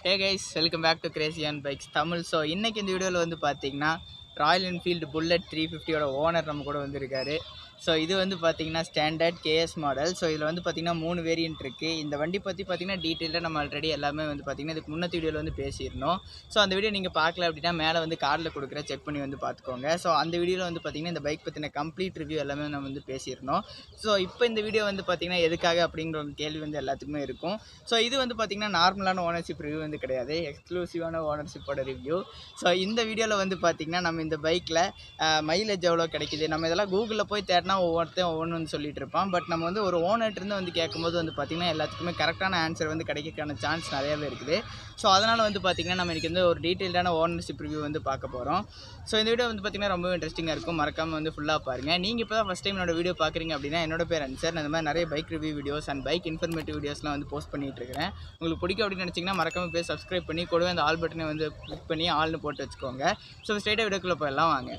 Hey guys welcome back to crazy and bikes Tamil so இன்னைக்கு இந்த வீடியோவில் வந்து பார்த்தீங்கன்னா ராயல் என்ஃபீல்டு புல்லட் த்ரீ ஃபிஃப்டியோட ஓனர் நம்ம கூட வந்திருக்காரு ஸோ இது வந்து பார்த்தீங்கன்னா ஸ்டாண்டர்ட் கேஎஸ் மாடல் ஸோ இதில் வந்து பார்த்தீங்கன்னா மூணு வேரியன்ட் இருக்குது இந்த வண்டி பற்றி பார்த்தீங்கன்னா டீட்டெயிலாக நம்ம ஆல்ரெடி எல்லாமே வந்து பார்த்தீங்கன்னா இதுக்கு முன்னத்து வீடியோவில் வந்து பேசியிருந்தோம் ஸோ அந்த வீடியோ நீங்கள் பார்க்கல அப்படின்னா மேலே வந்து கார்டில் கொடுக்குற செக் பண்ணி வந்து பார்த்துக்கோங்க ஸோ அந்த வீடியோவில் வந்து பார்த்தீங்கன்னா இந்த பைக் பற்றின கம்ப்ளீட் ரிவ்யூ எல்லாமே நம்ம வந்து பேசியிருந்தோம் ஸோ இப்போ இந்த வீடியோ வந்து பார்த்தீங்கன்னா எதுக்காக அப்படிங்கிற ஒரு கேள்வி வந்து எல்லாத்துக்குமே இருக்கும் ஸோ இது வந்து பார்த்தீங்கன்னா நார்மலான ஓனர்ஷிப் ரிவ்யூ வந்து கிடையாது எக்ஸ்க்ளூசிவான ஓனர்ஷிப்போட ரிவ்யூ ஸோ இந்த வீடியோவில் வந்து பார்த்தீங்கன்னா நம்ம இந்த பைக்கில் மைலேஜ் எவ்வளோ கிடைக்குது நம்ம இதெல்லாம் கூகுளில் போய் தேடினா ஒவ்வொருத்தையும் ஒவ்வொன்று சொல்லிட்டு இருப்பான் பட் நம்ம வந்து ஒரு ஓனர்கிட்டருந்து வந்து கேட்கும்போது வந்து பார்த்திங்கன்னா எல்லாத்துக்குமே கரெக்டான ஆன்சர் வந்து கிடைக்கிறதுக்கான சான்ஸ் நிறையவே இருக்குது ஸோ அதனால் வந்து பார்த்திங்கன்னா நம்ம இன்றைக்கி வந்து ஒரு டீட்டெயில்டான ஓனர்ஷிப் ரிவ்யூ வந்து பார்க்க போகிறோம் ஸோ இந்த வீடியோ வந்து பார்த்திங்கன்னா ரொம்ப இன்ட்ரெஸ்டிங்காக இருக்கும் மறக்காமல் வந்து ஃபுல்லாக பாருங்கள் நீங்கள் இப்போ தான் ஃபஸ்ட் டைம் என்னோட வீடியோ பார்க்குறீங்க அப்படின்னா என்னோட பேர் அன்சர் நான் இந்த மாதிரி நிறைய bike review videos and bike informative வீடியோஸ்லாம் வந்து போஸ்ட் பண்ணிட்டு இருக்கிறேன் உங்களுக்கு பிடிக்கும் அப்படின்னு நினச்சிங்கன்னா மறக்காமல் போய் சப்ஸ்கிரைப் பண்ணி கூடவே அந்த ஆல் பட்டனை வந்து கிளிக் பண்ணி ஆள்னு போட்டு வச்சுக்கோங்க ஸோ ஸ்ட்ரைட்டாக வீடியோக்குள்ளே போயிடலாம் வாங்க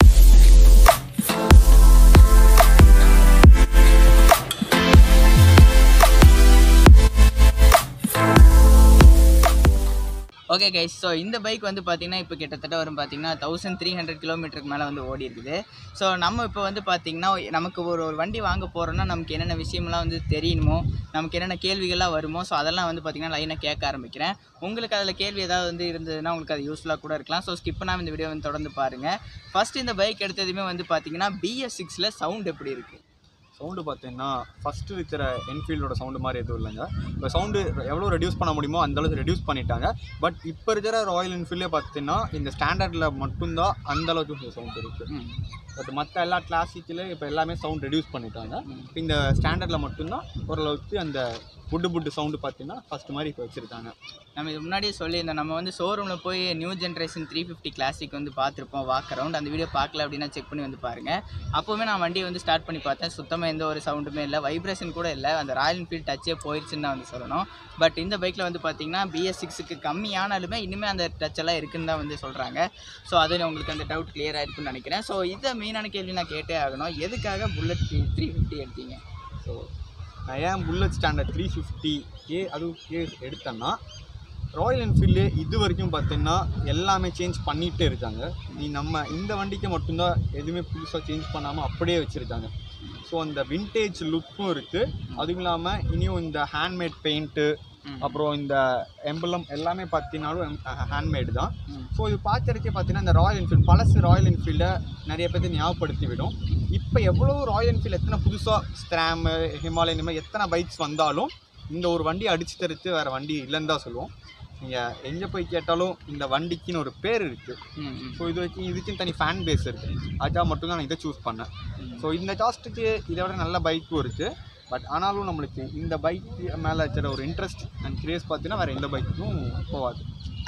ஓகே கைஸ் ஸோ இந்த பைக் வந்து பார்த்தீங்கன்னா இப்போ கிட்டத்தட்ட வரும் பார்த்தீங்கன்னா தௌசண்ட் த்ரீ ஹண்ட்ரட் கிலோமீட்டருக்கு மேலே வந்து ஓடி இருக்குது ஸோ நம்ம இப்போ வந்து பார்த்தீங்கன்னா நமக்கு ஒரு ஒரு வண்டி வாங்க போகிறோன்னா நமக்கு என்னென்ன விஷயம்லாம் வந்து தெரியணுமோ நமக்கு என்னென்ன கேள்விகள்லாம் வருமோ ஸோ அதெல்லாம் வந்து பார்த்தீங்கன்னா லைனாக கேட்க ஆரம்பிக்கிறேன் உங்களுக்கு அதில் கேள்வி ஏதாவது வந்து இருந்ததுன்னா உங்களுக்கு அது யூஸ்ஃபுல்லாக கூட இருக்கலாம் ஸோ ஸ்கிப் பண்ணாமல் இந்த வீடியோ வந்து தொடர்ந்து பாருங்கள் ஃபஸ்ட் இந்த பைக் எடுத்ததுமே வந்து பார்த்தீங்கன்னா பிஎஸ் சிக்ஸில் சவுண்ட் எப்படி இருக்குது சவுண்டு பார்த்தீங்கன்னா ஃபஸ்ட்டு இருக்கிற என்ஃபீல்டோட சவுண்டு மாதிரி எதுவும் இல்லைங்க இப்போ சவுண்டு எவ்வளோ ரெடியூஸ் பண்ண முடியுமோ அந்த அளவுக்கு ரெடியூஸ் பண்ணிட்டாங்க பட் இப்போ இருக்கிற ராயல் என்ஃபீல்டே பார்த்தீங்கன்னா இந்த ஸ்டாண்டர்டில் மட்டும்தான் அந்த அளவுக்கு சவுண்ட் இருக்குது பட் மற்ற எல்லா கிளாசிக்கில் இப்போ எல்லாமே சவுண்ட் ரெடியூஸ் பண்ணிட்டாங்க இப்ப இந்த ஸ்டாண்டர்டில் மட்டும்தான் ஓரளவுக்கு அந்த புட்டு புட்டு சவுண்டு பார்த்தீங்கன்னா ஃபஸ்ட் மாதிரி இப்போ வச்சுருக்காங்க நம்ம இது முன்னாடியே சொல்லியிருந்தோம் நம்ம வந்து ஷோரூமில் போய் new generation three fifty classic வந்து பார்த்துருப்போம் வாக் அரவுண்ட் அந்த வீடியோ பார்க்கல அப்படின்னா செக் பண்ணி வந்து பாருங்கள் அப்போவுமே நான் வண்டியை வந்து ஸ்டார்ட் பண்ணி பார்த்தேன் சுத்தமாக எந்த ஒரு சவுண்டுமே இல்லை வைப்ரேஷன் கூட இல்லை அந்த ராயல் என்ஃபீல்ட் டச்சே போயிடுச்சுன்னு தான் வந்து சொல்லணும் பட் இந்த பைக்கில் வந்து பார்த்தீங்கன்னா பிஎஸ் சிக்ஸுக்கு கம்மியானாலுமே இனிமேல் அந்த டச் எல்லாம் இருக்குன்னு தான் வந்து சொல்கிறாங்க ஸோ அது உங்களுக்கு அந்த டவுட் கிளியர் ஆயிருக்குன்னு நினைக்கிறேன் ஸோ இதை மெயினான கேள்வி நான் கேட்டே ஆகணும் எதுக்காக புல்லட் த்ரீ ஃபிஃப்டி எடுத்தீங்க ஸோ நான் ஏன் புல்லட் ஸ்டாண்டர்ட் த்ரீ ஃபிஃப்டி கே அதுவும் கே எடுத்தேன்னா ராயல் என்ஃபீல்டு இது வரைக்கும் பார்த்தீங்கன்னா எல்லாமே சேஞ்ச் பண்ணிகிட்டே இருக்காங்க நீ நம்ம இந்த வண்டிக்கு மட்டும்தான் எதுவுமே புதுசாக சேஞ்ச் பண்ணாமல் அப்படியே வச்சுருக்காங்க ஸோ அந்த விண்டேஜ் லுக்கும் இருக்குது அதுவும் இல்லாமல் இனியும் இந்த ஹேண்ட்மேட் பெயிண்ட்டு அப்புறம் இந்த எம்பலம் எல்லாமே பார்த்தீங்கன்னாலும் ஹேண்ட்மேடு தான் ஸோ இது பார்க்கறதுக்கே பார்த்தீங்கன்னா இந்த ராயல் என்ஃபீல்டு பழசு ராயல் என்ஃபீல்டை நிறைய பேர்த்து ஞாபகப்படுத்தி விடும் இப்போ எவ்வளோ ராயல் என்ஃபீல்டு எத்தனை புதுசாக ஸ்ட்ராமு ஹிமாலயன் இந்த மாதிரி எத்தனை பைக்ஸ் வந்தாலும் இந்த ஒரு வண்டி அடிச்சு தடுத்து வேறு வண்டி இல்லைன்னு தான் சொல்லுவோம் நீங்கள் எங்கே போய் கேட்டாலும் இந்த வண்டிக்குன்னு ஒரு பேர் இருக்குது ம் ம் ஸோ இது வரைக்கும் இதுக்குன்னு தனி ஃபேன் பேஸ் இருக்குது அதுக்காக மட்டும்தான் நான் இதை சூஸ் பண்ணேன் ஸோ இந்த காஸ்ட்டுக்கு இதை விட நல்ல பைக்கும் இருக்குது பட் ஆனாலும் நம்மளுக்கு இந்த பைக் மேலே இருக்கிற ஒரு இன்ட்ரெஸ்ட் அண்ட் கிரேஸ் பார்த்தீங்கன்னா வேறு எந்த பைக்கும் போகாது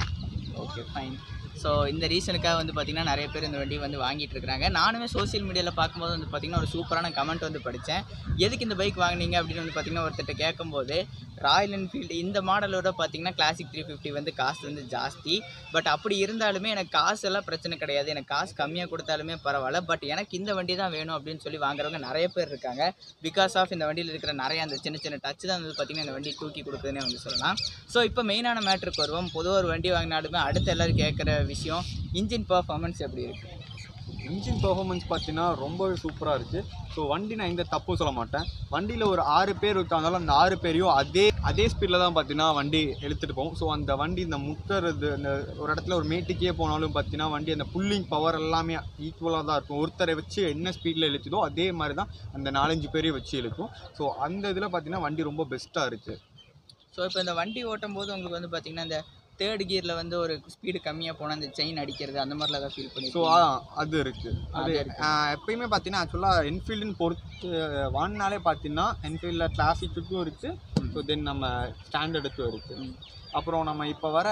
ஓகே ஃபைன் ஸோ இந்த ரீசனுக்காக வந்து பார்த்திங்கன்னா நிறைய பேர் இந்த வண்டி வந்து வாங்கிட்டு இருக்காங்க நானுமே சோஷியல் மீடியாவில் பார்க்கும்போது வந்து பார்த்திங்கன்னா ஒரு சூப்பரான கமெண்ட் வந்து படித்தேன் எதுக்கு இந்த பைக் வாங்குனீங்க அப்படின்னு வந்து பார்த்திங்கன்னா ஒருத்தர்கிட்ட கேட்கும்போது ராயல் என்ஃபீல்டு இந்த மாடலோட பார்த்திங்கன்னா கிளாசிக் த்ரீ ஃபிஃப்டி வந்து காசு வந்து ஜாஸ்தி பட் அப்படி இருந்தாலுமே எனக்கு காசு எல்லாம் பிரச்சனை கிடையாது எனக்கு காசு கம்மியாக கொடுத்தாலுமே பரவாயில்ல பட் எனக்கு இந்த வண்டி தான் வேணும் அப்படின்னு சொல்லி வாங்குறவங்க நிறைய பேர் இருக்காங்க பிகாஸ் ஆஃப் இந்த வண்டியில் இருக்கிற நிறைய அந்த சின்ன சின்ன டச் தான் வந்து பார்த்திங்கன்னா இந்த வண்டி தூக்கி கொடுக்குதுன்னே வந்து சொல்லலாம் ஸோ இப்போ மெயினான மேட்ருக்கு வருவோம் பொதுவாக ஒரு வண்டி வாங்கினாலுமே அடுத்து எல்லோரும் கேட்குற விஷயம் இன்ஜின் பர்ஃபார்மன்ஸ் எப்படி இருக்குது இன்ஜின் பெர்ஃபார்மன்ஸ் பார்த்தீங்கன்னா ரொம்பவே சூப்பராக இருக்குது ஸோ வண்டி நான் எந்த தப்பும் சொல்ல மாட்டேன் வண்டியில் ஒரு ஆறு பேர் உட்காந்தாலும் அந்த ஆறு பேரையும் அதே அதே ஸ்பீடில் தான் பார்த்தீங்கன்னா வண்டி இழுத்துட்டு போகும் ஸோ அந்த வண்டி இந்த முத்துறது அந்த ஒரு இடத்துல ஒரு மேட்டுக்கே போனாலும் பார்த்தீங்கன்னா வண்டி அந்த புல்லிங் பவர் எல்லாமே ஈக்குவலாக தான் இருக்கும் ஒருத்தரை வச்சு என்ன ஸ்பீடில் இழுத்துதோ அதே மாதிரி தான் அந்த நாலஞ்சு பேரையும் வச்சு இழுக்கும் ஸோ அந்த இதில் பார்த்தீங்கன்னா வண்டி ரொம்ப பெஸ்ட்டாக இருக்குது ஸோ இப்போ இந்த வண்டி ஓட்டும் போது உங்களுக்கு வந்து பார்த்திங்கன்னா இந்த தேர்ட் கியரில் வந்து ஒரு ஸ்பீடு கம்மியாக போனால் அந்த செயின் அடிக்கிறது அந்த மாதிரிலாம் ஏதாவது ஃபீல் பண்ணி ஸோ அது இருக்குது அது அது இருக்கு. ஆஹ் எப்பயுமே பார்த்தீங்கன்னா ஆக்சுவலாக என்ஃபீல்டுன்னு பொறுத்து வாங்கினாலே பார்த்தீங்கன்னா என்ஃபீல்டில் கிளாசிக்குக்கும் இருக்குது ஸோ தென் நம்ம ஸ்டாண்டர்டுக்கும் இருக்குது அப்புறம் நம்ம இப்போ வர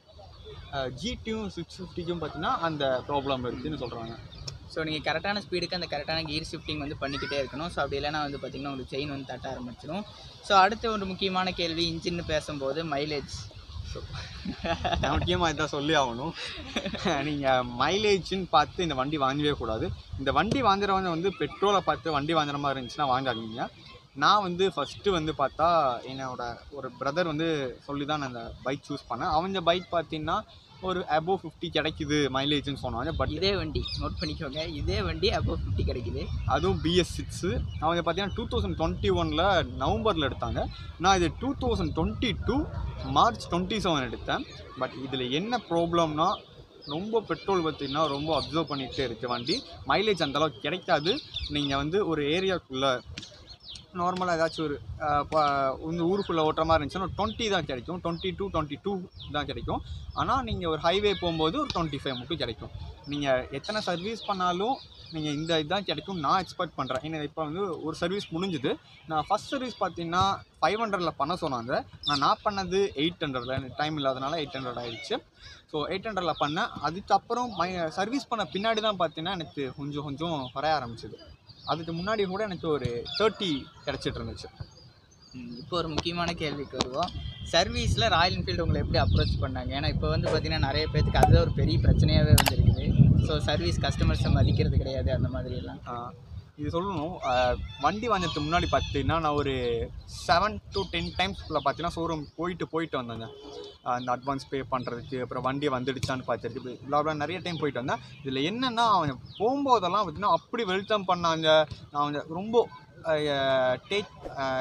ஜிடியும் சிக்ஸ் ஃபிஃப்டிக்கும் பார்த்தீங்கன்னா அந்த ப்ராப்ளம் இருக்குதுன்னு சொல்கிறாங்க ஸோ நீங்கள் கரெக்டான ஸ்பீடுக்கு அந்த கரெக்டான கியர் ஷிஃப்டிங் வந்து பண்ணிக்கிட்டே இருக்கணும் ஸோ அப்படி இல்லைனா வந்து பார்த்திங்கன்னா உங்களுக்கு செயின் வந்து தட்ட ஆரம்பிச்சிடும் ஸோ அடுத்த ஒரு முக்கியமான கேள்வி இன்ஜின்னு பேசும்போது மைலேஜ் ஸோ நான் முக்கியமாக இதான் சொல்லி ஆகணும் நீங்கள் மைலேஜ்னு பார்த்து இந்த வண்டி வாங்கவே கூடாது இந்த வண்டி வாங்குறவங்க வந்து பெட்ரோலை பார்த்து வண்டி வாங்குற மாதிரி இருந்துச்சுன்னா வாங்காதீங்க நான் வந்து ஃபஸ்ட்டு வந்து பார்த்தா என்னோட ஒரு பிரதர் வந்து சொல்லி தான் நான் அந்த பைக் சூஸ் பண்ணேன் அவங்க பைக் பார்த்தீங்கன்னா ஒரு அபோவ் ஃபிஃப்டி கிடைக்குது மைலேஜ்னு சொன்னாங்க பட் இதே வண்டி நோட் பண்ணிக்கோங்க இதே வண்டி அப்போ ஃபிஃப்டி கிடைக்குது அதுவும் பிஎஸ் சிக்ஸு அவங்க பார்த்தீங்கன்னா டூ தௌசண்ட் டுவெண்ட்டி ஒனில் நவம்பரில் எடுத்தாங்க நான் இது two thousand twenty two March twenty seven எடுத்தேன் பட் இதில் என்ன ப்ராப்ளம்னா ரொம்ப பெட்ரோல் பார்த்தீங்கன்னா ரொம்ப அப்சர்வ் பண்ணிகிட்டே இருக்குது வண்டி மைலேஜ் அந்த அளவுக்கு கிடைக்காது நீங்கள் வந்து ஒரு ஏரியாக்குள்ளே நார்மலாக ஏதாச்சும் ஒரு அஹ், ப- இந்த ஊருக்குள்ளே ஓட்டுற மாதிரி இருந்துச்சுன்னா டுவெண்ட்டி தான் கிடைக்கும் டுவெண்ட்டி டூ டுவெண்ட்டி டூ தான் கிடைக்கும் ஆனால் நீங்கள் ஒரு ஹைவே போகும்போது ஒரு டுவெண்ட்டி ஃபைவ் மட்டும் கிடைக்கும் நீங்கள் எத்தனை சர்வீஸ் பண்ணாலும் நீங்கள் இந்த இதுதான் கிடைக்கும் நான் எக்ஸ்பெக்ட் பண்ணுறேன் ஏன்னா இப்போ வந்து ஒரு சர்வீஸ் முடிஞ்சுது நான் ஃபஸ்ட் சர்வீஸ் பார்த்தீங்கன்னா ஃபைவ் ஹண்ட்ரடில் பண்ண சொன்னாங்க நான் நான் பண்ணது எயிட் ஹண்ட்ரடில் எனக்கு டைம் இல்லாதனால எயிட் ஹண்ட்ரட் ஆயிடுச்சு ஸோ எயிட் ஹண்ட்ரடில் பண்ணேன் அதுக்கப்புறம் மை சர்வீஸ் பண்ண பின்னாடி தான் பார்த்தீங்கன்னா எனக்கு கொஞ்சம் கொஞ்சம் குறைய ஆரம்பிச்சது அதுக்கு முன்னாடி கூட எனக்கு ஒரு தேர்ட்டி கிடச்சிட்டு இருந்துச்சு ம், இப்போ ஒரு முக்கியமான கேள்விக்கு வருவோம் சர்வீஸில் ராயல் என்ஃபீல்டு உங்களை எப்படி அப்ரோச் பண்ணாங்க ஏன்னா இப்போ வந்து பார்த்தீங்கன்னா நிறைய பேத்துக்கு அதுதான் ஒரு பெரிய பிரச்சனையாகவே வந்துருக்குது ஸோ சர்வீஸ் கஸ்டமர்ஸை மதிக்கிறது கிடையாது அந்த மாதிரி எல்லாம் ஆஹ் இது சொல்லணும் ஆஹ் வண்டி வாங்கினதுக்கு முன்னாடி பார்த்தீங்கன்னா நான் ஒரு செவன் டு டென் டைம்ஸ்க்குள்ளே பார்த்தீங்கன்னா ஷோரூம் போயிட்டு போயிட்டு வந்தேங்க ஆஹ் இந்த அட்வான்ஸ் பே பண்ணுறதுக்கு அப்புறம் வண்டி வந்துடுச்சான்னு பார்த்துருக்கு இப்படி நிறைய டைம் போயிட்டு வந்தேன் இதில் என்னென்னா அவங்க போகும்போதெல்லாம் பார்த்தீங்கன்னா அப்படி வெல்கம் பண்ணாங்க அவங்க ரொம்ப டேக்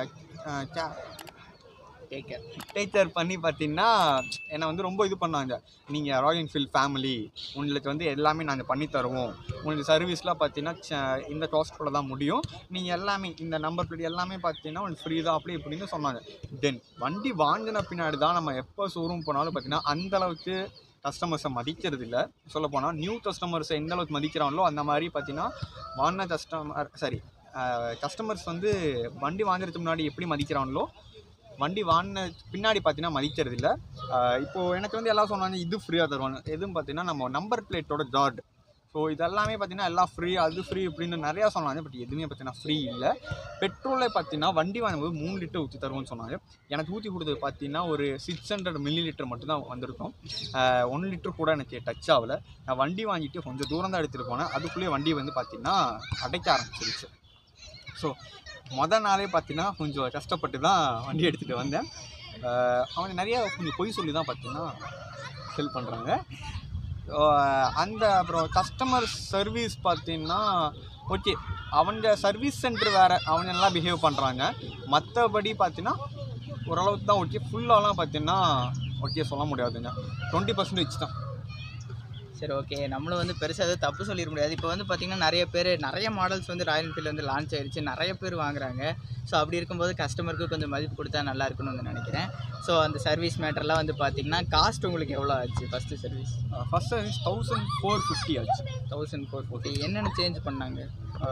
டேக் கேர் டேக்கர் பண்ணி பார்த்தீங்கன்னா என்னை வந்து ரொம்ப இது பண்ணாங்க நீங்கள் ராயல் என்ஃபீல்ட் ஃபேமிலி உங்களுக்கு வந்து எல்லாமே நாங்கள் பண்ணி தருவோம் உங்களுக்கு சர்வீஸ்லாம் பார்த்தீங்கன்னா ச- இந்த காஸ்ட்டோட தான் முடியும் நீங்கள் எல்லாமே இந்த நம்பர் பிளேட் எல்லாமே பார்த்தீங்கன்னா உங்களுக்கு ஃப்ரீ தான் அப்படி இப்படின்னு சொன்னாங்க தென் வண்டி வாங்கின பின்னாடி தான் நம்ம எப்போ ஷோரூம் போனாலும் பார்த்தீங்கன்னா அந்த அளவுக்கு கஸ்டமர்ஸை மதிக்கிறது இல்லை சொல்லப் போனால் நியூ கஸ்டமர்ஸை எந்த அளவுக்கு மதிக்கிறாங்களோ அந்த மாதிரி பார்த்தீங்கன்னா வாங்கின கஸ்டமர் சாரி கஸ்டமர்ஸ் வந்து வண்டி வாங்குறதுக்கு முன்னாடி எப்படி மதிக்கிறாங்களோ வண்டி வாங்கின பின்னாடி பார்த்தீங்கன்னா மதிக்கிறது இல்லை இப்போது எனக்கு வந்து எல்லாம் சொன்னாங்க இது ஃப்ரீயாக தருவாங்க எதுவும் பார்த்தீங்கன்னா நம்ம நம்பர் பிளேட்டோட கார்டு ஸோ இதெல்லாமே பார்த்தீங்கன்னா எல்லாம் ஃப்ரீ அது ஃப்ரீ இப்படின்னு நிறையா சொன்னாங்க பட் எதுவுமே பார்த்தீங்கன்னா ஃப்ரீ இல்லை பெட்ரோலே பார்த்தீங்கன்னா வண்டி வாங்கும்போது மூணு லிட்டர் ஊற்றி தருவோம்னு சொன்னாங்க எனக்கு ஊற்றி கொடுத்தது பார்த்தீங்கன்னா ஒரு சிக்ஸ் ஹண்ட்ரட் மில்லி லிட்டர் மட்டும்தான் வந்திருக்கும் ஒன் லிட்டர் கூட எனக்கு டச் ஆகலை நான் வண்டி வாங்கிட்டு கொஞ்சம் தூரம் தான் எடுத்துகிட்டு போனேன் அதுக்குள்ளேயே வண்டி வந்து பார்த்தீங்கன்னா அடைக்க ஆரம்பிச்சிருச்சு ஸோ மொதல் நாளே பார்த்தீங்கன்னா கொஞ்சம் கஷ்டப்பட்டு தான் வண்டி எடுத்துகிட்டு வந்தேன் ஆஹ் அவங்க நிறைய கொஞ்சம் பொய் சொல்லி தான் பார்த்தீங்கன்னா செல் பண்ணுறாங்க அந்த அப்புறம் கஸ்டமர் சர்வீஸ் பார்த்தீங்கன்னா ஓகே அவங்க சர்வீஸ் சென்டர் வேறு அவங்க நல்லா பிஹேவ் பண்ணுறாங்க மற்றபடி பார்த்தீங்கன்னா ஓரளவுக்கு தான் ஓகே ஃபுல்லாலாம் பார்த்தீங்கன்னா ஓகே சொல்ல முடியாதுங்க டுவெண்ட்டி பர்சன்டேஜ் தான் சரி ஓகே நம்மளும் வந்து பெருசாக எதுவும் தப்பு சொல்லிட முடியாது இப்போ வந்து பார்த்திங்கன்னா நிறைய பேர் நிறைய மாடல்ஸ் வந்து ராயல் என்ஃபீல்டு வந்து லான்ச் ஆயிருச்சு நிறைய பேர் வாங்குறாங்க ஸோ அப்படி இருக்கும்போது கஸ்டமருக்கு கொஞ்சம் மதிப்பு கொடுத்தா நல்லா இருக்கும்னு வந்து நினைக்கிறேன் ஸோ அந்த சர்வீஸ் மேட்டர்லாம் வந்து பார்த்திங்கன்னா காஸ்ட் உங்களுக்கு எவ்வளோ ஆச்சு first service first service thousand four fifty ஆச்சு தௌசண்ட் ஃபோர் ஃபிஃப்டி என்னென்ன சேஞ்ச் பண்ணாங்க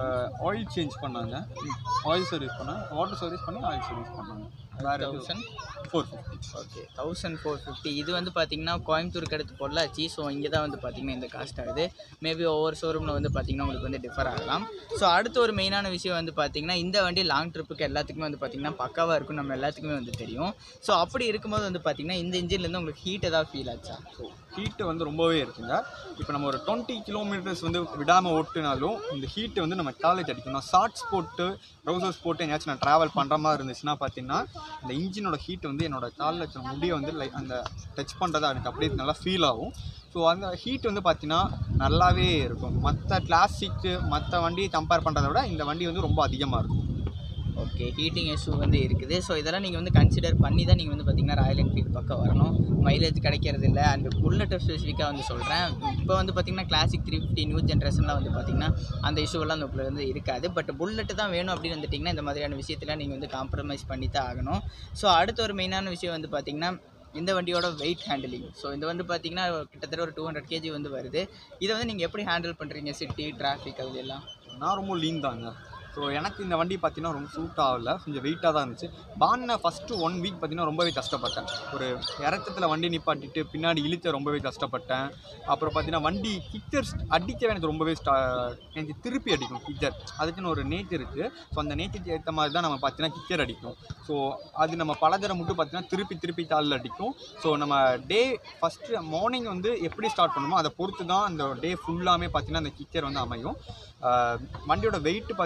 ஆயில் சேஞ்ச் பண்ணாங்க ஆயில் சர்வீஸ் பண்ணாங்க வாட்டர் சர்வீஸ் பண்ணி ஆயில் சர்வீஸ் பண்ணாங்க வேறு thousand four fifty okay thousand four fifty இது வந்து பார்த்தீங்கன்னா கோயம்புத்தூருக்கு அடுத்து பொள்ளாச்சி ஸோ இங்கே தான் வந்து பார்த்தீங்கன்னா இந்த காஸ்ட் ஆகுது மேபி ஒவ்வொரு ஷோரூமில் வந்து பார்த்தீங்கன்னா உங்களுக்கு வந்து டிஃபர் ஆகலாம் ஸோ அடுத்த ஒரு மெயினான விஷயம் வந்து பார்த்தீங்கன்னா இந்த வண்டி லாங் ட்ரிப்புக்கு எல்லாத்துக்குமே வந்து பார்த்தீங்கன்னா பக்காவாக இருக்கும் நம்ம எல்லாத்துக்குமே வந்து தெரியும் ஸோ அப்படி இருக்கும்போது வந்து பார்த்தீங்கன்னா இந்த இன்ஜின்லேருந்து உங்களுக்கு ஹீட் ஏதாவது ஃபீல் ஆச்சா ஸோ ஹீட்டு வந்து ரொம்பவே இருக்குங்க இப்போ நம்ம ஒரு டுவெண்ட்டி கிலோமீட்டர்ஸ் வந்து விடாமல் ஓட்டுனாலும் இந்த ஹீட்டு வந்து நம்ம காலேஜ் அடிக்கும் நான் ஷார்ட்ஸ் போட்டு ட்ரௌசர்ஸ் போட்டு எங்கேயாச்சும் நான் ட்ராவல் பண்ணுற மாதிரி இருந்துச்சுன்னா பார்த்தீங்கன்னா இந்த இன்ஜினோட ஹீட் வந்து என்னோட காலில் இருக்கிற முடியை வந்து லை அந்த டச் பண்ணுறதா எனக்கு அப்படியே நல்லா ஃபீல் ஆகும் ஸோ அந்த ஹீட் வந்து பார்த்தீங்கன்னா நல்லாவே இருக்கும் மற்ற கிளாசிக்கு மற்ற வண்டியை கம்பேர் பண்ணுறத விட இந்த வண்டி வந்து ரொம்ப அதிகமாக இருக்கும் ஓகே ஹீட்டிங் இஷ்யூ வந்து இருக்குது ஸோ இதெல்லாம் நீங்கள் வந்து கன்சிடர் பண்ணி தான் நீங்கள் வந்து பார்த்தீங்கன்னா ராயல் என்ஃபீல்டு பக்கம் வரணும் மைலேஜ் கிடைக்கிறது இல்லை அண்ட் புல்லட்டை ஸ்பெசிஃபிக்காக வந்து சொல்கிறேன் இப்போ வந்து பார்த்தீங்கன்னா கிளாசிக் த்ரீ ஃபிஃப்டி நியூ ஜென்ரேஷன்லாம் வந்து பார்த்தீங்கன்னா அந்த இஷ்யூவெல்லாம் அந்த உங்களுக்கு வந்து இருக்காது பட் புல்லட்டு தான் வேணும் அப்படின்னு வந்துட்டிங்கன்னா இந்த மாதிரியான விஷயத்தில் நீங்கள் வந்து காம்ப்ரமைஸ் பண்ணி தான் ஆகணும் ஸோ அடுத்த ஒரு மெயினான விஷயம் வந்து பார்த்தீங்கன்னா இந்த வண்டியோட வெயிட் ஹேண்டிலிங் ஸோ இந்த வந்து பார்த்தீங்கன்னா கிட்டத்தட்ட ஒரு டூ ஹண்ட்ரட் கேஜி வந்து வருது இதை வந்து நீங்கள் எப்படி ஹேண்டில் பண்ணுறீங்க சிட்டி டிராஃபிக் அது எல்லாம் நான் ரொம்ப லீன் தாங்க ஸோ எனக்கு இந்த வண்டி பார்த்தீங்கன்னா ரொம்ப சூட் ஆகல கொஞ்சம் வெயிட்டாக தான் இருந்துச்சு பானை ஃபஸ்ட்டு ஒன் வீக் பார்த்தீங்கன்னா ரொம்பவே கஷ்டப்பட்டேன் ஒரு இறக்கத்தில் வண்டி நிப்பாட்டிட்டு பின்னாடி இழுத்த ரொம்பவே கஷ்டப்பட்டேன் அப்புறம் பார்த்தீங்கன்னா வண்டி கிக்கர்ஸ் அடிக்கவே எனக்கு ரொம்பவே ஸ்டா எனக்கு திருப்பி அடிக்கும் கிக்கர் அதுக்குன்னு ஒரு நேச்சர் இருக்குது ஸோ அந்த நேச்சருக்கு ஏற்ற மாதிரி தான் நம்ம பார்த்தீங்கன்னா கிக்கர் அடிக்கும் ஸோ அது நம்ம பலதரை மட்டும் பார்த்தீங்கன்னா திருப்பி திருப்பி காலில் அடிக்கும் ஸோ நம்ம டே ஃபஸ்ட்டு மார்னிங் வந்து எப்படி ஸ்டார்ட் பண்ணுமோ அதை பொறுத்து தான் அந்த டே ஃபுல்லாமே பார்த்தீங்கன்னா அந்த கிக்கர் வந்து அமையும் ஆஹ் வண்டியோட வெயிட் பார்த்தீங்கன்னா டூ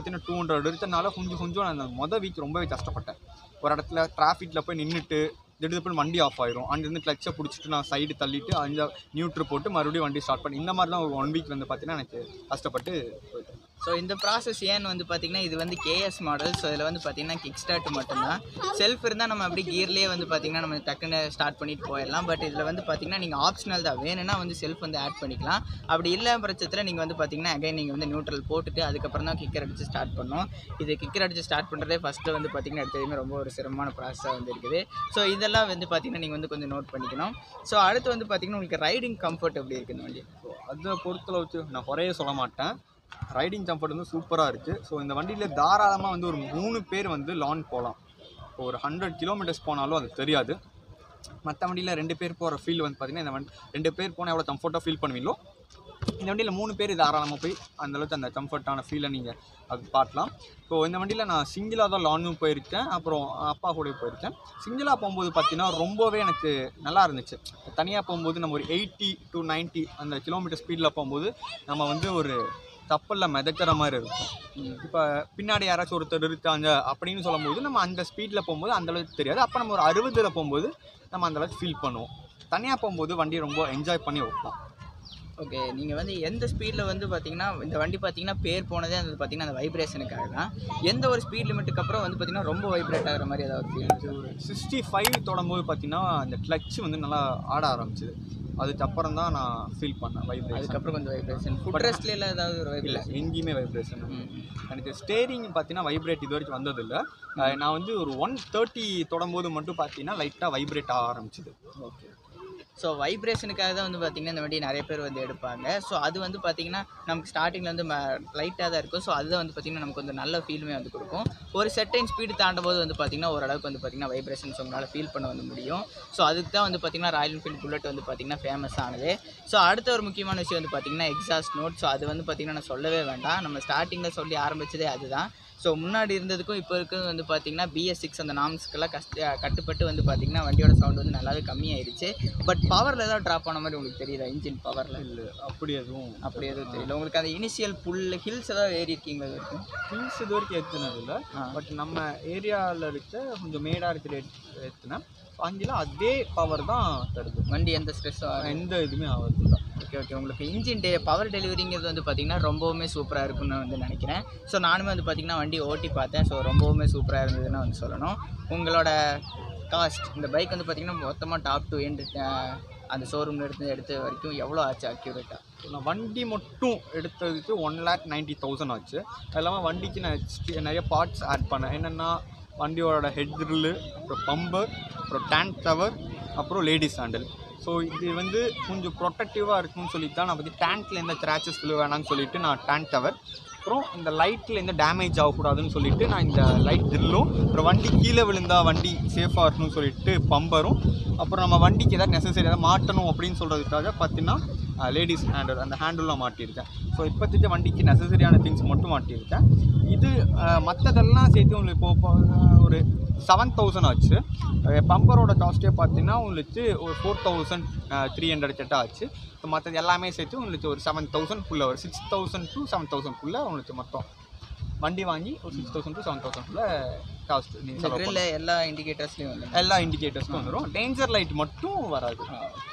மூன்றரை எடுத்தனால கொஞ்சம் கொஞ்சம் நான் அந்த மொதல் வீக் ரொம்பவே கஷ்டப்பட்டேன் ஒரு இடத்துல டிராஃபிக்கில் போய் நின்றுட்டு திடீர்னு வண்டி ஆஃப் ஆயிரும் அங்கேருந்து கிளச்சை பிடிச்சிட்டு நான் சைடு தள்ளிட்டு அந்த நியூட்ரு போட்டு மறுபடியும் வண்டி ஸ்டார்ட் பண்ணி இந்த மாதிரி தான் ஒரு ஒன் வீக் வந்து பார்த்தீங்கன்னா எனக்கு கஷ்டப்பட்டு போயிட்டேன் ஸோ இந்த ப்ராசஸ் ஏன்னு வந்து பார்த்தீங்கன்னா இது வந்து கேஎஸ் மாடல் ஸோ இதில் வந்து பார்த்தீங்கன்னா கிக் ஸ்டார்ட் மட்டும்தான் செல்ஃப் இருந்தால் நம்ம அப்படி கியர்லேயே வந்து பார்த்தீங்கன்னா நம்ம டக்குன்னு ஸ்டார்ட் பண்ணிட்டு போயிடலாம் பட் இதில் வந்து பார்த்தீங்கன்னா நீங்கள் ஆப்ஷனல் தான் வேணும்னா வந்து செல்ஃப் வந்து ஆட் பண்ணிக்கலாம் அப்படி இல்லை பட்சத்தில் நீங்கள் வந்து பார்த்தீங்கன்னா அகைன் நீங்கள் வந்து நியூட்ரல் போட்டுட்டு அதுக்கப்புறம் தான் கிக்கர் அடித்து ஸ்டார்ட் பண்ணணும் இது கிக்கர் அடித்து ஸ்டார்ட் பண்ணுறதே ஃபஸ்ட்டு வந்து பார்த்தீங்கன்னா எடுத்ததுமே ரொம்ப ஒரு சிரமமான ப்ராசஸாக வந்து இருக்குது ஸோ இதெல்லாம் வந்து பார்த்தீங்கன்னா நீங்கள் வந்து கொஞ்சம் நோட் பண்ணிக்கணும் ஸோ அடுத்து வந்து பார்த்தீங்கன்னா உங்களுக்கு ரைடிங் கம்ஃபர்ட் எப்படி இருக்குது இந்த வண்டி ஸோ அதை பொறுத்தளவுக்கு நான் குறைய சொல்ல மாட்டேன் ரைடிங் கம்ஃபர்ட் வந்து சூப்பராக இருக்குது ஸோ இந்த வண்டியில் தாராளமாக வந்து ஒரு மூணு பேர் வந்து லான் போகலாம் இப்போ ஒரு ஹண்ட்ரட் கிலோமீட்டர்ஸ் போனாலும் அது தெரியாது மற்ற வண்டியில் ரெண்டு பேர் போகிற ஃபீல் வந்து பார்த்தீங்கன்னா இந்த வண்டி ரெண்டு பேர் போனால் எவ்வளோ கம்ஃபர்ட்டாக ஃபீல் பண்ணுவீங்களோ இந்த வண்டியில் மூணு பேர் தாராளமாக போய் அந்த அளவுக்கு அந்த கம்ஃபர்ட்டான ஃபீலை நீங்கள் அது பார்க்கலாம் ஸோ இந்த வண்டியில் நான் சிங்கிளாக தான் லாங்கும் போயிருக்கேன் அப்புறம் அப்பா கூட போயிருக்கேன் சிங்கிளாக போகும்போது பார்த்தீங்கன்னா ரொம்பவே எனக்கு நல்லா இருந்துச்சு தனியாக போகும்போது நம்ம ஒரு எயிட்டி டு 90 அந்த கிலோமீட்டர் ஸ்பீடில் போகும்போது நம்ம வந்து ஒரு கப்பலில் மிதக்கிற மாதிரி இருக்கும் இப்போ பின்னாடி யாராச்சும் ஒருத்தர் இருக்காங்க அப்படின்னு சொல்லும்போது நம்ம அந்த ஸ்பீடில் போகும்போது அந்த அளவுக்கு தெரியாது அப்போ நம்ம ஒரு அறுபதில் போகும்போது நம்ம அந்த அளவுக்கு ஃபீல் பண்ணுவோம் தனியாக போகும்போது வண்டியை ரொம்ப என்ஜாய் பண்ணி ஓட்டலாம் ஓகே நீங்கள் வந்து எந்த ஸ்பீடில் வந்து பார்த்தீங்கன்னா இந்த வண்டி பார்த்தீங்கன்னா பேர் போனதே அந்த பார்த்தீங்கன்னா அந்த வைப்ரேஷனுக்காக தான் எந்த ஒரு ஸ்பீட் லிமிட்டுக்கு அப்புறம் வந்து பார்த்தீங்கன்னா ரொம்ப வைப்ரேட் ஆகிற மாதிரி ஏதாவது ஃபீல் சிக்ஸ்டி ஃபைவ் தொடங்கும்போது பார்த்தீங்கன்னா அந்த கிளச் வந்து நல்லா ஆட ஆரம்பிச்சுது அதுக்கப்புறம் தான் நான் ஃபீல் பண்ணேன் வைப்ரேஷன் அதுக்கப்புறம் கொஞ்சம் வைப்ரேஷன் ஃபுட் ரெஸ்ட்ல ஏதாவது ஒரு இல்லை வைப்ரேஷன் எங்கேயுமே வைப்ரேஷன் எனக்கு ஸ்டேரிங் பார்த்தீங்கன்னா வைப்ரேட் இது வரைக்கும் வந்ததில்லை அஹ் நான் வந்து ஒரு ஒன் தேர்ட்டி தொடங்கும்போது மட்டும் பார்த்தீங்கன்னா லைட்டாக வைப்ரேட் ஆக ஆரம்பிச்சுது ஓகே ஸோ வைப்ரேஷனுக்காக தான் வந்து பார்த்தீங்கன்னா இந்த வண்டி நிறைய பேர் வந்து எடுப்பாங்க ஸோ அது வந்து பார்த்தீங்கன்னா நமக்கு ஸ்டார்டிங்கில் வந்து லைட்டாக தான் இருக்கும் ஸோ அதுதான் வந்து பார்த்தீங்கன்னா நமக்கு வந்து நல்ல ஃபீலுமே வந்து கொடுக்கும் ஒரு செட்டைன் ஸ்பீடு தாண்டும் போது வந்து பார்த்தீங்கன்னா ஓரளவுக்கு வந்து பார்த்தீங்கன்னா வைப்ரேஷன்ஸ் உங்களால் ஃபீல் பண்ண வந்து முடியும் ஸோ அதுக்கு தான் வந்து பார்த்தீங்கன்னா ராயல் என்ஃபீல்டு புல்லட் வந்து பார்த்தீங்கன்னா ஃபேமஸ் ஆனது ஸோ அடுத்த ஒரு முக்கியமான விஷயம் வந்து பார்த்தீங்கன்னா எக்ஸாஸ்ட் நோட் ஸோ அது வந்து பார்த்தீங்கன்னா நான் சொல்லவே வேண்டாம் நம்ம ஸ்டார்டிங்கில் சொல்லி ஆரம்பிச்சதே அதுதான் ஸோ முன்னாடி இருந்ததுக்கும் இப்போ இருக்கிறது வந்து பார்த்தீங்கன்னா பிஎஸ் சிக்ஸ் அந்த நாம்ஸ்க்கெல்லாம் கஷ்ட கட்டுப்பட்டு வந்து பார்த்தீங்கன்னா வண்டியோட சவுண்ட் வந்து நல்லாவே கம்மியாயிருச்சு பட் பவரில் ஏதாவது ட்ராப் ஆன மாதிரி உங்களுக்கு தெரியுதா இன்ஜின் பவரில் இல்லை அப்படி எதுவும் அப்படி எதுவும் தெரியல உங்களுக்கு அந்த இனிஷியல் புல் ஹில்ஸ் ஏதாவது ஏறி இருக்கீங்களா இது வரைக்கும் ஹில்ஸ் இது வரைக்கும் ஏற்றுனது இல்லை ஆ. பட் நம்ம ஏரியாவில் இருக்க கொஞ்சம் மேடாக இருக்கிற ஏற்றுனேன் அங்கெல்லாம் அதே பவர் தான் தருது வண்டி எந்த ஸ்ட்ரெஸ்ஸும் எந்த இதுவுமே ஆகுது இல்லை ஓகே ஓகே உங்களுக்கு இன்ஜின் டே பவர் டெலிவரிங்கிறது வந்து பார்த்தீங்கன்னா ரொம்பவுமே சூப்பராக இருக்கும்னு வந்து நினைக்கிறேன் ஸோ நானுமே வந்து பார்த்தீங்கன்னா வண்டி ஓட்டி பார்த்தேன் ஸோ ரொம்பவுமே சூப்பராக இருந்ததுன்னு வந்து சொல்லணும் உங்களோட காஸ்ட் இந்த பைக் வந்து பார்த்தீங்கன்னா மொத்தமாக டாப் டு எண்ட் அந்த ஷோரூம்ல இருந்து எடுத்த வரைக்கும் எவ்வளோ ஆச்சு அக்யூரேட்டாக நான் வண்டி மட்டும் எடுத்ததுக்கு ஒன் லேக் நைன்ட்டி தௌசண்ட் ஆச்சு அது இல்லாமல் வண்டிக்கு நான் extra- நிறைய பார்ட்ஸ் ஆட் பண்ணேன் என்னென்னா வண்டியோட ஹெட் ட்ரில்லு அப்புறம் பம்பர் அப்புறம் டேங்க் கவர் அப்புறம் லேடிஸ் ஹேண்டில் ஸோ இது வந்து கொஞ்சம் ப்ரொட்டக்டிவாக இருக்கும்னு சொல்லிட்டு தான் நான் வந்து டேங்க்கில் எந்த கிராச்சஸ் விழ வேணாம்னு சொல்லிட்டு நான் டேங்க் கவர் அப்புறம் இந்த லைட்டில் எந்த டேமேஜ் ஆகக்கூடாதுன்னு சொல்லிட்டு நான் இந்த லைட் ட்ரில்லும் அப்புறம் வண்டி கீழே விழுந்தா வண்டி சேஃபாக இருக்கணும்னு சொல்லிட்டு பம்பரும் அப்புறம் நம்ம வண்டிக்கு ஏதாவது நெசசரி ஏதாவது மாட்டணும் அப்படின்னு சொல்கிறதுக்காக பார்த்தீங்கன்னா லேடிஸ் ஹேண்டில் அந்த ஹேண்டில்லாம் மாட்டியிருக்கேன் ஸோ இப்போதைக்கு வண்டிக்கு நெசசரியான திங்ஸ் மட்டும் மாட்டியிருக்கேன் இது மற்றதெல்லாம் சேர்த்து உங்களுக்கு இப்போ இப்போ, அஹ், ஒரு செவன் தௌசண்ட் ஆச்சு பம்பரோட காஸ்ட்டே பார்த்தீங்கன்னா உங்களுக்கு ஒரு ஃபோர் தௌசண்ட் த்ரீ ஹண்ட்ரட் கிட்ட ஆச்சு ஸோ மற்றது எல்லாமே சேர்த்து உங்களுக்கு ஒரு செவன் தௌசண்ட் குள்ளே ஒரு six thousand to seven thousand குள்ளே உங்களுக்கு மொத்தம் வண்டி வாங்கி ஒரு six thousand to seven thousand குள்ளே காஸ்ட் இந்த நீங்கள் கிரில்ல எல்லா இண்டிகேட்டர்ஸ்லையும் வந்து எல்லா இண்டிகேட்டர்ஸ்க்கும் வந்துடும் டேஞ்சர் லைட் மட்டும் வராது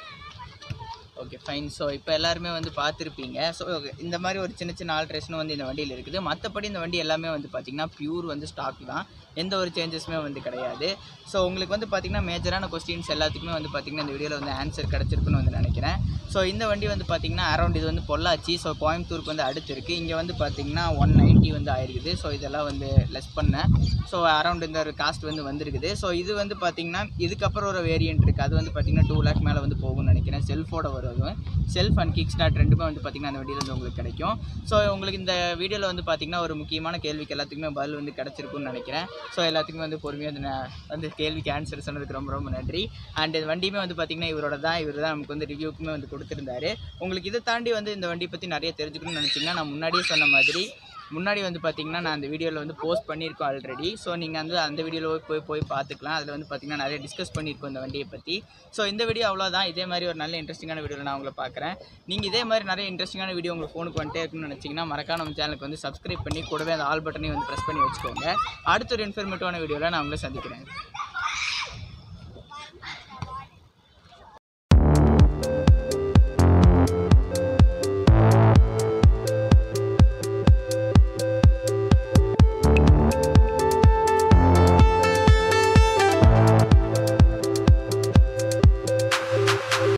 ஓகே ஃபைன் ஸோ இப்போ எல்லாருமே வந்து பார்த்துருப்பீங்க ஸோ இந்த மாதிரி ஒரு சின்ன சின்ன ஆல்ட்ரேஷனும் வந்து இந்த வண்டியில் இருக்குது மற்றபடி இந்த வண்டி எல்லாமே வந்து பார்த்திங்கன்னா பியூர் வந்து ஸ்டாக் தான் எந்த ஒரு சேஞ்சஸுமே வந்து கிடையாது ஸோ உங்களுக்கு வந்து பார்த்திங்கன்னா மேஜரான கொஸ்டின்ஸ் எல்லாத்துக்குமே வந்து பார்த்திங்கன்னா இந்த வீடியோவில் வந்து ஆன்சர் கிடச்சிருக்குன்னு வந்து நினைக்கிறேன் ஸோ இந்த வண்டி வந்து பார்த்திங்கன்னா அரௌண்ட் இது வந்து பொள்ளாச்சி ஸோ கோயம்புத்தூருக்கு வந்து அடுத்து இருக்குது இங்கே வந்து பார்த்திங்கன்னா ஒன் நைன்ட்டி வந்து ஆயிருக்குது ஸோ இதெல்லாம் வந்து லெஸ் பண்ணேன் ஸோ அரௌண்ட் இந்த ஒரு காஸ்ட் வந்து வந்திருக்குது ஸோ இது வந்து பார்த்திங்கன்னா இதுக்கப்புறம் ஒரு வேரியன்ட் இருக்குது அது வந்து பார்த்திங்கன்னா டூ லேக் மேலே வந்து போகும்னு நினைக்கிறேன் செல்ஃபோட வரும் அதுவும் செல்ஃப் அண்ட் கிக் ஸ்டார்ட் ரெண்டுமே வந்து பார்த்திங்கன்னா அந்த வண்டியில் வந்து உங்களுக்கு கிடைக்கும் ஸோ உங்களுக்கு இந்த வீடியோவில் வந்து பார்த்திங்கன்னா ஒரு முக்கியமான கேள்விக்கு எல்லாத்துக்குமே பதில் வந்து கிடச்சிருக்கும்னு நினைக்கிறேன் ஸோ எல்லாத்துக்குமே வந்து பொறுமையாக வந்து நான் வந்து கேள்விக்கு ஆன்சர் சொன்னதுக்கு ரொம்ப ரொம்ப நன்றி அண்ட் இந்த வண்டியுமே வந்து பார்த்திங்கன்னா இவரோட தான் இவர் தான் நமக்கு வந்து ரிவ்யூக்குமே வந்து கொடுத்துருந்தாரு உங்களுக்கு இதை தாண்டி வந்து இந்த வண்டி பற்றி நிறைய தெரிஞ்சுக்கணும்னு நினச்சிங்கன்னா நான் முன்னாடியே சொன்ன மாதிரி முன்னாடி வந்து பார்த்தீங்கன்னா நான் அந்த வீடியோவில் வந்து போஸ்ட் பண்ணியிருக்கோம் ஆல்ரெடி ஸோ நீங்கள் வந்து அந்த வீடியோவில் போய் போய் பார்த்துக்கலாம் அதில் வந்து பார்த்தீங்கன்னா நிறைய டிஸ்கஸ் பண்ணியிருக்கோம் இந்த வண்டியை பற்றி ஸோ இந்த வீடியோ அவ்வளோதான் இதே மாதிரி ஒரு நல்ல இன்ட்ரெஸ்டிங்கான வீடியோவில் நான் உங்களை பார்க்குறேன் நீங்கள் இதே மாதிரி நிறைய இன்ட்ரெஸ்டிங்கான வீடியோ உங்களுக்கு ஃபோனுக்கு வந்துட்டே இருக்குன்னு நினச்சிங்கன்னா மறக்காம நம்ம சேனலுக்கு வந்து சப்ஸ்கிரைப் பண்ணி கூடவே அந்த ஆல் பட்டனையும் வந்து ப்ரெஸ் பண்ணி வச்சுக்கோங்க அடுத்த ஒரு இன்ஃபர்மேட்டிவான வீடியோவில் நான் உங்களை சந்திக்கிறேன்